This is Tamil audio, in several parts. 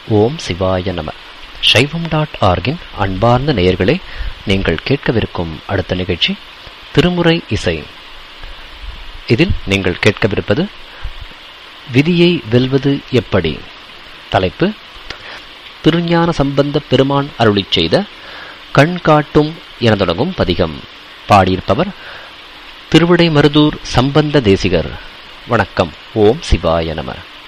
ஓம் சிவாய நம சைவம் டாட் ஆர்கின் அன்பார்ந்த நேயர்களே நீங்கள் கேட்கவிருக்கும் அடுத்த நிகழ்ச்சி திருமுறை இசை இதில் நீங்கள் கேட்கவிருப்பது விதியை வெல்வது எப்படி தலைப்பு திருஞான சம்பந்த பெருமான் அருளிச் செய்த கண் காட்டும் என தொடங்கும் பதிகம் பாடியிருப்பவர் திருவிடை மருதூர் சம்பந்த தேசிகர் வணக்கம் ஓம் சிவாய நம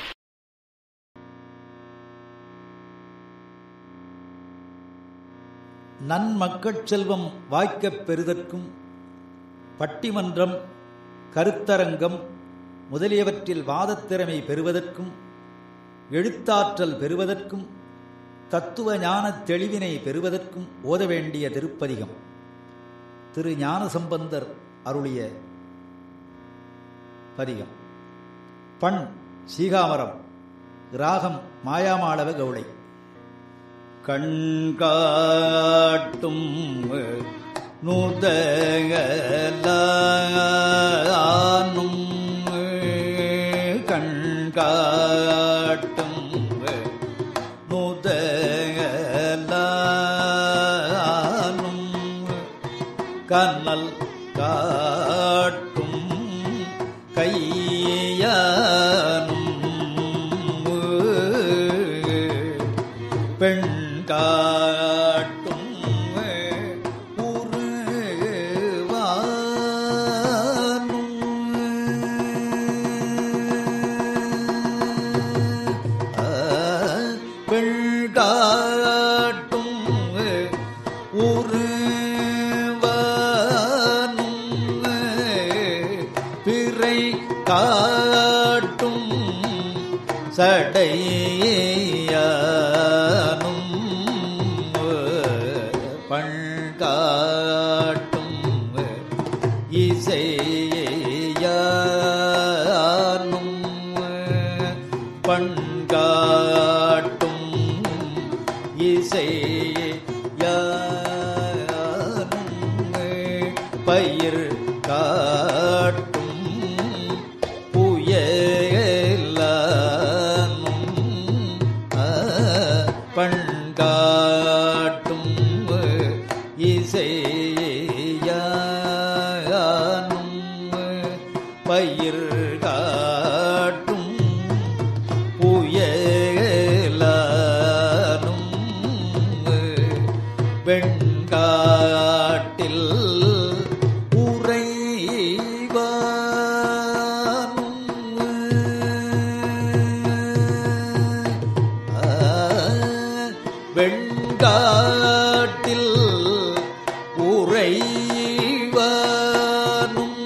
நன்மக்கட் செல்வம் வாய்க்கப் பெறுதற்கும் பட்டிமன்றம் கருத்தரங்கம் முதலியவற்றில் வாதத்திறமை பெறுவதற்கும் எழுத்தாற்றல் பெறுவதற்கும் தத்துவ ஞானத் தெளிவினை பெறுவதற்கும் ஓத வேண்டிய திருப்பதிகம் திரு ஞானசம்பந்தர் அருளிய பதிகம் பண் சீகாமரம் ராகம் மாயாமாளவ கவுளை கண்காட்டும் நுதகலானும் கண்காட்டும் நுதகலானும் கண்ணல் காட்டும் கையானும் பெண் காட்டும் உருவானும் பெண் காட்டும் உருவானும் பிறை காட்டும் சடையானும் பண்காட்டும் இசையானும் பண்காட்டும் இசையானும் பயிர் காட்டும் புயலானும் பண்காட்டும் இசையானும் பயிர் காட்டும் புயலானும் வெண்காட்டில் உறைவானும் வெண்காட்டில் உறைவானும்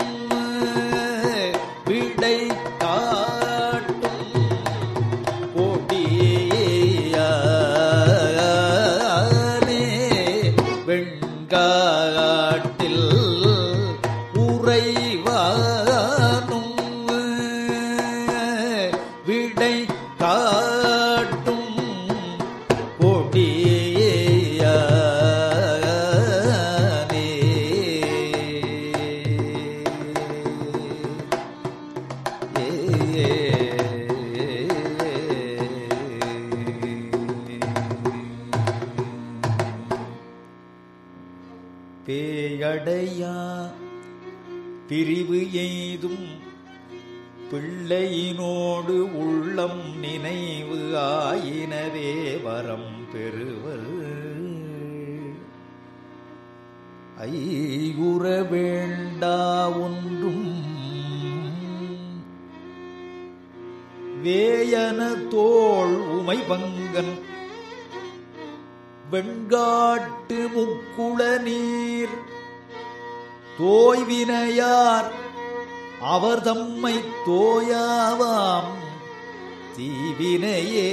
விடை காட்டும் கொடியானே வெண்காட்டில் உறைவானும் விடை காட்டும் கொடியானே பேயடையா பிரிவு எய்தும் பிள்ளையினோடு உள்ளம் நினைவு ஆயினவே வரம் பெறுவர் ஐகுற வேண்டா ஒன்றும் வேயன தோள் உமை பங்கன் வெண்காட்டு முக்குள நீர் தோய்வினையார் அவர் தம்மை தோயாவாம் தீவினையே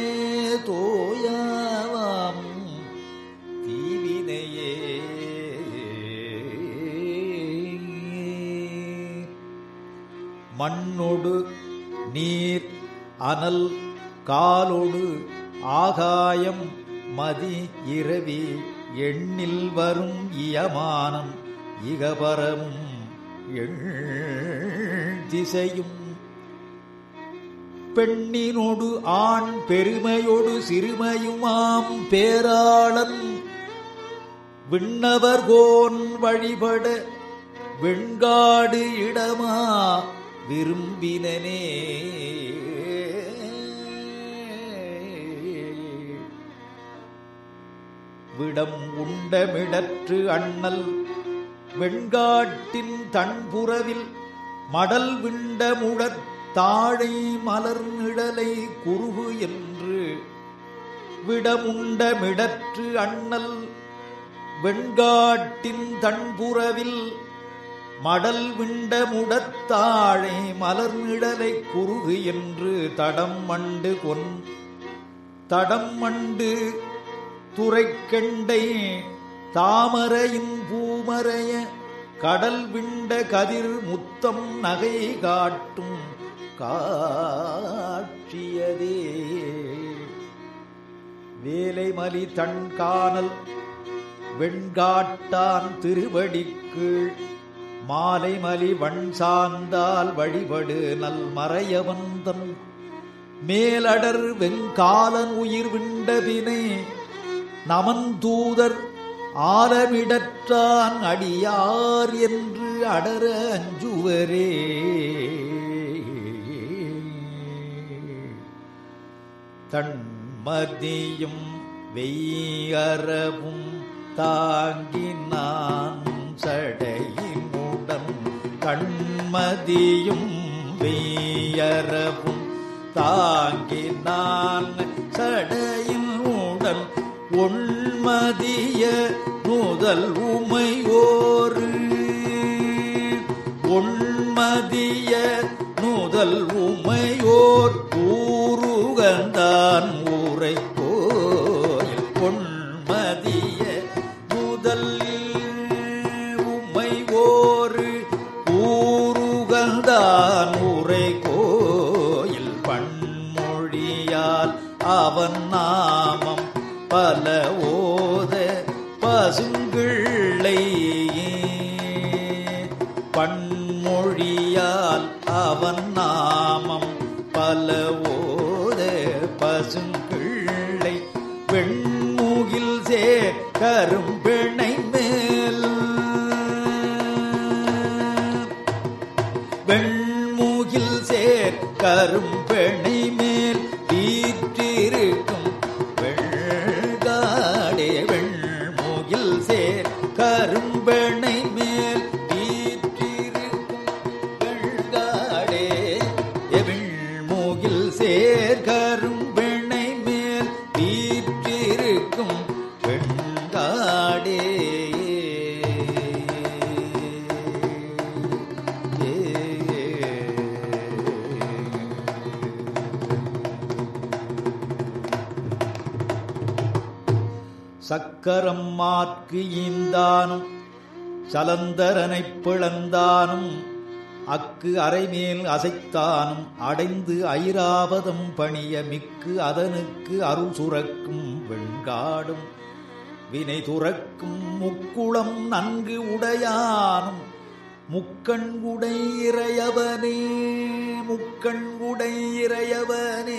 தோயாவாம் தீவினையே மண்ணொடு நீர் அனல் காலொடு ஆகாயம் மதி இரவி எண்ணில் வரும் இயமானம் இகபரமும் எள் திசையும் பெண்ணினொடு ஆண் பெருமையொடு சிறுமையுமாம் பேராளன் விண்ணவர்கோன் வழிபட வெண்காடு இடமா விரும்பினனே விடம் உண்டமிடற்று அண்ணல் வெண்காட்டின் தன்புறவில் மடல் விண்டமுடற் தாழை மலர் நிழலை குருகு என்று விடமுண்டமிடற்று அண்ணல் வெண்காட்டின் தன்புறவில் மடல் விண்டமுடத்தாழை மலர் நிழலை குருகு என்று தடம் மண்டு கொன் தடம் மண்டு துரைக்கெண்டை தாமரையின் பூமறைய கடல் விண்ட கதிர் முத்தம் நகை காட்டும் காட்சியதே வேலைமலி தன் காணல் வெண்காட்டான் திருவடிக்கீழ் மாலைமலி வண் சார்ந்தால் வழிபடு நல் மறையவந்தன் மேலடர் வெங்காலன் உயிர் விண்டபினை நமன் தூதர் ஆலமிடற்றான் அடியார் என்று அடர அஞ்சுவரே தன்மதியும் வெய்யறவும் தாங்கினான் சடையினுடன் கண்மதியும் வெய்யறவும் தாங்கினான் சடையினுடன் ஒன்மதிய முதல் உமையோரு ஒன்மதிய நுதல் உமையோர் ஊருகந்தான் ஊரை கோயில் பொன்மதிய முதல் உமையோரு ஊருகந்தான் ஊரை கோயில் பன்மொழியால் அவன் நாமம் பல ஓத பசுங்கிள்ளை பன்மொழியால் அவன் நாமம் பல ஓத பசுங்கிள்ளை வெண்முகில் சேர் கரும்பிணை மேல் வெண்முகில் சேர் கரும்பிணை மேல் வீற்றிருக்கும் வெள்காடே வெண்முகில் சேர் கரும்பிணை மேல் வீற்றிருக்கும் வெள்காடே வெண்முகில் சேர் கரும்பிணை மேல் வீற்றிருக்கும் வெண்காடே சக்கரம் மாற்கு ஈந்தானும் சலந்தரனைப் பிளந்தானும் அக்கு அரைமேல் அசைத்தானும் அடைந்து ஐராவதம் பணிய மிக்கு அதனுக்கு அருள் சுரக்கும் வெண்காடும் வினை துறக்கும் முக்குளம் நன்கு உடையானும் முக்கண் உடை இறையவனே முக்கண் உடை இறையவனே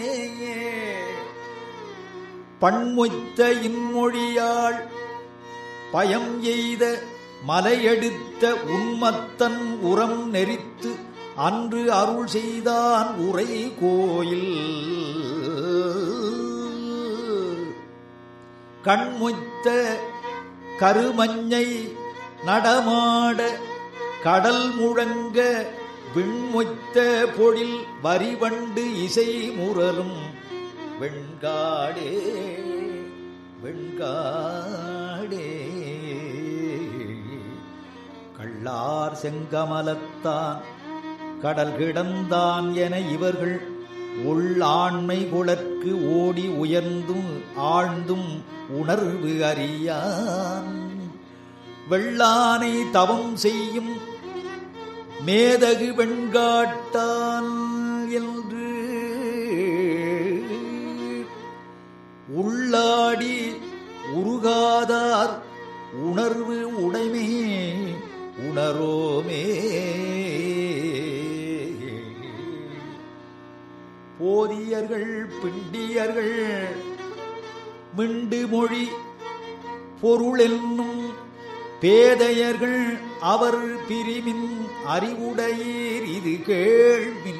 பண்மொய்த்த இன்மொழியாள் பயம் எய்த மலையெடுத்த உண்மத்தன் உரம் நெறித்து அன்று அருள் செய்தான் உரை கோயில் கண்மொய்த்த கருமஞ்சை நடமாட கடல் முழங்க விண்மொய்த்த பொழில் வரிவண்டு இசை முரலும் வெண்காடே வெண்காடே கள்ளார் செங்கமலத்தான் கடல் கிடந்தான் என இவர்கள் உள்ளாண்மை குளற்கு ஓடி உயர்ந்தும் ஆழ்ந்தும் உணர்வு அறியான் வெள்ளானை தவம் செய்யும் மேதகு வெண்காட்டான் என்று உள்ளாடி உருகாதார் உணர்வு உடைமே உணரோமே போதியர்கள் பிண்டியர்கள் மிண்டு மொழி பொருளென்னும் பேதையர்கள் அவர் பிரிமின் அறிவுடையீர் இது கேள்மின்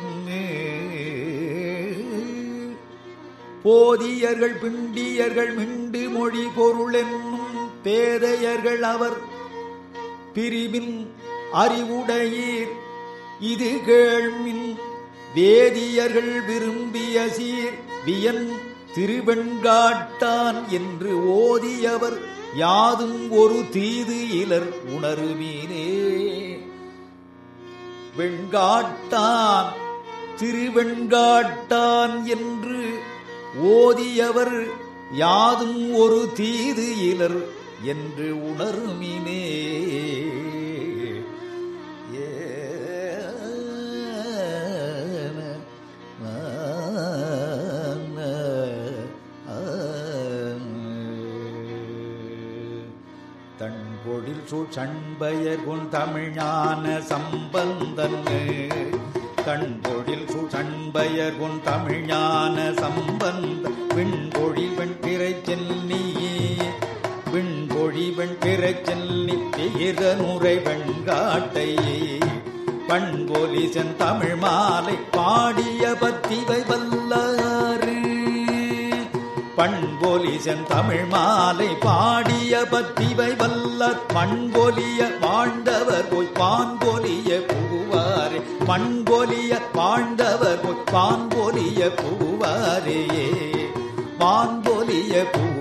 போதியர்கள் பிண்டியர்கள் மிண்டு மொழி பொருளென்னும் பேதையர்கள் அவர் பிரிவின் அறிவுடையீர் இது கேள்மின் வேதியர்கள் விரும்பிய சீர் வியன் திருவெண்காட்டான் என்று ஓதியவர் யாதும் ஒரு தீது இலர் உணருவீனே வெண்காட்டான் திருவெண்காட்டான் என்று ஓதியவர் யாதும் ஒரு தீது இலர் என்று உணருமினே தன்பொழில் சூழ் சண்பயர் உன் தமிழ்ஞான சம்பந்தன் தன்பொழில் சூழ் சண்பயர் உன் தமிழ்ஞான சம்பந்த விண்பொழி வெண்பிறை செல்லியே விண்பொழி வெண்பிறை செல்லி பேரனுரை வெண்காட்டையே பண்பொலி செந்தமிழ் மாலை பாடிய பத்திவை வல்லாறு பண்பொலி செந்தமிழ் மாலை பாடிய பத்திவை வல்ல பண்பொலிய வாழ்ந்தவர் போய் பான்பொலிய புகுவாரே பண்பொலிய வாழ்ந்தவர் போய் பான்பொலிய புகுவாரே வான்பொலிய புகு